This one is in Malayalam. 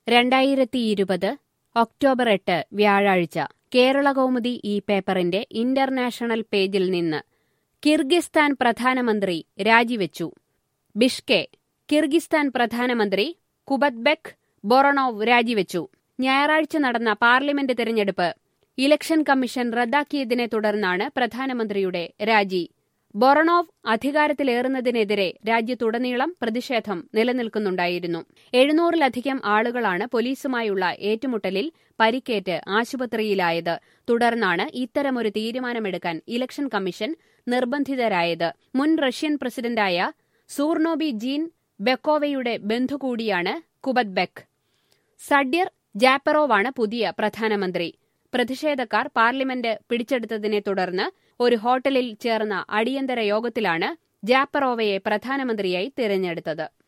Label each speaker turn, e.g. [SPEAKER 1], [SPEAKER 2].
[SPEAKER 1] രണ്ടായിരത്തി ഇരുപത് ഒക്ടോബർ എട്ട് വ്യാഴാഴ്ച കേരളകൗമുദി ഈ പേപ്പറിന്റെ ഇന്റർനാഷണൽ പേജിൽ നിന്ന് കിർഗിസ്ഥാൻ പ്രധാനമന്ത്രി രാജിവെച്ചു ബിഷ്കെ കിർഗിസ്ഥാൻ പ്രധാനമന്ത്രി കുബത്ബെക് ബൊറണോവ് രാജിവെച്ചു ഞായറാഴ്ച നടന്ന പാർലമെന്റ് തെരഞ്ഞെടുപ്പ് ഇലക്ഷൻ കമ്മീഷൻ റദ്ദാക്കിയതിനെ തുടർന്നാണ് പ്രധാനമന്ത്രിയുടെ രാജി ബൊറണോവ് അധികാരത്തിലേറുന്നതിനെതിരെ രാജ്യത്തുടനീളം പ്രതിഷേധം നിലനിൽക്കുന്നുണ്ടായിരുന്നു എഴുന്നൂറിലധികം ആളുകളാണ് പോലീസുമായുള്ള ഏറ്റുമുട്ടലിൽ പരിക്കേറ്റ് ആശുപത്രിയിലായത് തുടർന്നാണ് ഇത്തരമൊരു തീരുമാനമെടുക്കാൻ ഇലക്ഷൻ കമ്മീഷൻ നിർബന്ധിതരായത് മുൻ റഷ്യൻ പ്രസിഡന്റായ സൂർണോബി ജീൻ ബെക്കോവയുടെ ബന്ധു കൂടിയാണ് കുബത്ബെക് സഡ്യർ ജാപ്പറോവാണ് പുതിയ പ്രധാനമന്ത്രി പ്രതിഷേധക്കാർ പാർലമെന്റ് പിടിച്ചെടുത്തതിനെ തുടർന്ന് ഒരു ഹോട്ടലിൽ ചേർന്ന അടിയന്തര യോഗത്തിലാണ് ജാപ്പറോവയെ പ്രധാനമന്ത്രിയായി തിരഞ്ഞെടുത്തത്